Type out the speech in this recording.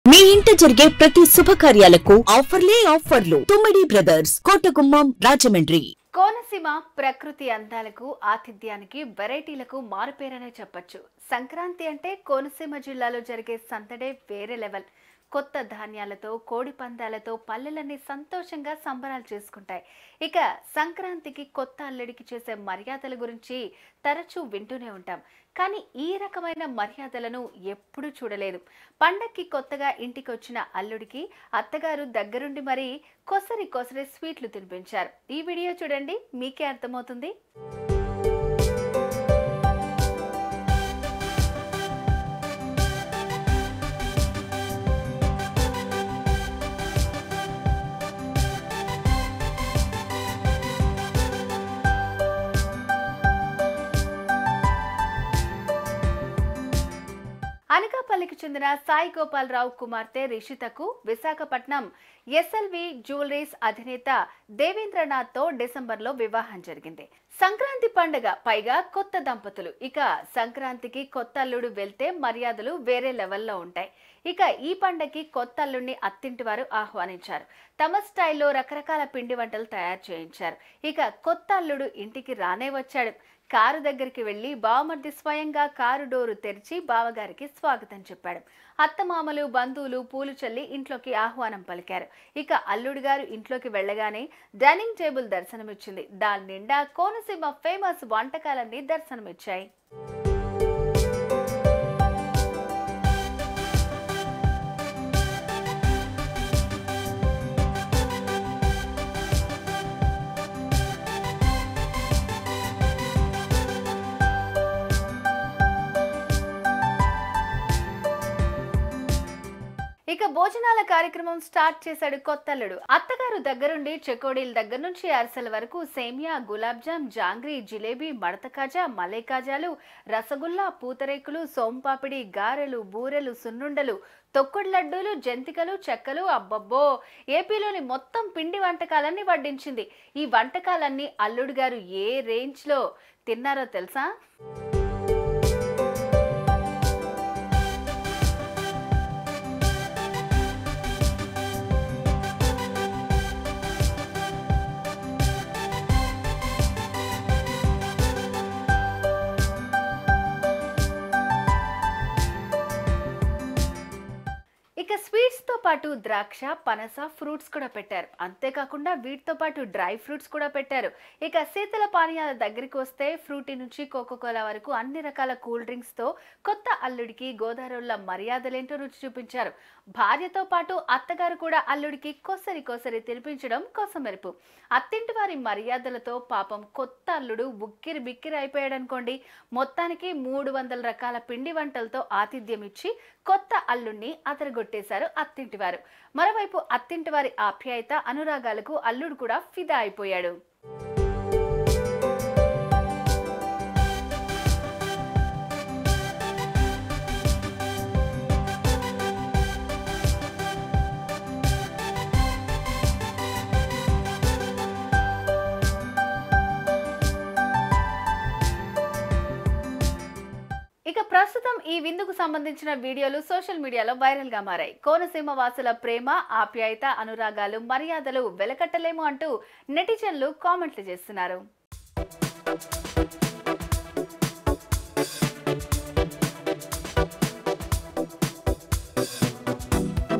మీ ఇంట జరిగే ప్రతి శుభకార్యాలకు ఆఫర్లే ఆఫర్లు తుమ్మిడి బ్రదర్స్ కోటగుమ్మం రాజమండ్రి కోనసీమ ప్రకృతి అందాలకు ఆతిథ్యానికి వెరైటీలకు మారుపేరనే చెప్పొచ్చు సంక్రాంతి అంటే కోనసీమ జిల్లాలో జరిగే సందడే వేరే లెవెల్ కొత్త ధాన్యాలతో కోడి పందాలతో పల్లెలన్నీ సంతోషంగా సంబరాలు చేసుకుంటాయి ఇక సంక్రాంతికి కొత్త అల్లుడికి చేసే మర్యాదల గురించి తరచూ వింటూనే ఉంటాం కానీ ఈ రకమైన మర్యాదలను ఎప్పుడూ చూడలేదు పండక్కి కొత్తగా ఇంటికి వచ్చిన అల్లుడికి అత్తగారు దగ్గరుండి మరీ కొసరి కొసరి స్వీట్లు తినిపించారు ఈ వీడియో చూడండి మీకే అర్థమవుతుంది అనకాపల్లికి చెందిన సాయి గోపాలరావు కుమార్తె రిషితకు విశాఖపట్నం ఎస్ఎల్వి జ్యువెలరీస్ అధినేత దేవేంద్రనాథ్తో డిసెంబర్లో వివాహం జరిగింది సంక్రాంతి పండుగ పైగా కొత్త దంపతులు ఇక సంక్రాంతికి కొత్త అల్లుడు వెళ్తే మర్యాదలు వేరే లెవెల్లో ఉంటాయి ఇక ఈ పండగకి కొత్త అల్లుడిని అత్తింటి వారు ఆహ్వానించారు తమ స్టైల్లో రకరకాల పిండి వంటలు తయారు చేయించారు ఇక కొత్త అల్లుడు ఇంటికి రానే వచ్చాడు కారు దగ్గరికి వెళ్లి బావమర్ది స్వయంగా కారు డోరు తెరిచి బావగారికి స్వాగతం చెప్పాడు అత్తమామలు బంధువులు పూలు చల్లి ఇంట్లోకి ఆహ్వానం పలికారు ఇక అల్లుడు గారు ఇంట్లోకి వెళ్ళగానే డైనింగ్ టేబుల్ దర్శనమిచ్చింది దాని నిండా కోనసీమ ఫేమస్ వంటకాలన్నీ దర్శనమిచ్చాయి ఇక భోజనాల కార్యక్రమం స్టార్ట్ చేశాడు కొత్తల్లుడు అత్తగారు దగ్గరుండి చెకోడీల దగ్గర నుంచి అరిసెల వరకు సేమియా గులాబ్ జామ్ జాంగ్రీ జిలేబీ మడత కాజా మలై కాజాలు రసగుల్లా పూతరేకులు సోంపాపిడి గారెలు బూరెలు సున్నుండలు తొక్కుడు లడ్డూలు జంతికలు చెక్కలు అబ్బబ్బో ఏపీలోని మొత్తం పిండి వంటకాలన్నీ వడ్డించింది ఈ వంటకాలన్నీ అల్లుడు గారు ఏ రేంజ్లో తిన్నారో తెలుసా ఇక స్వీట్స్ తో పాటు ద్రాక్ష పనస ఫ్రూట్స్ కూడా పెట్టారు అంతేకాకుండా వీటితో పాటు డ్రై ఫ్రూట్స్ కూడా పెట్టారు ఇక శీతల పానీయాల దగ్గరికి వస్తే ఫ్రూటీ నుంచి కోకోకోలా వరకు అన్ని రకాల కూల్ డ్రింక్స్ తో కొత్త అల్లుడికి గోదావరిలో మర్యాదలేంటో రుచి చూపించారు భార్యతో పాటు అత్తగారు కూడా అల్లుడికి కొసరి కొసరి తినిపించడం కొసమెరుపు అత్తింటి వారి మర్యాదలతో పాపం కొత్త అల్లుడు ఉక్కిరి బిక్కిరి అయిపోయాడనుకోండి మొత్తానికి మూడు వందల రకాల పిండి వంటలతో ఆతిథ్యం ఇచ్చి కొత్త అల్లుడిని అతరగొట్టేశారు అత్తింటివారు మరోవైపు అత్తింటివారి ఆప్యాయత అనురాగాలకు అల్లుడు కూడా ఫిదా అయిపోయాడు ఇక ప్రస్తుతం ఈ విందుకు సంబంధించిన వీడియోలు సోషల్ మీడియాలో వైరల్ గా మారాయి కోనసీమ వాసుల ప్రేమ ఆప్యాయత అనురాగాలు మర్యాదలు వెలకట్టలేము అంటూ నెటిజన్లు కామెంట్లు చేస్తున్నారు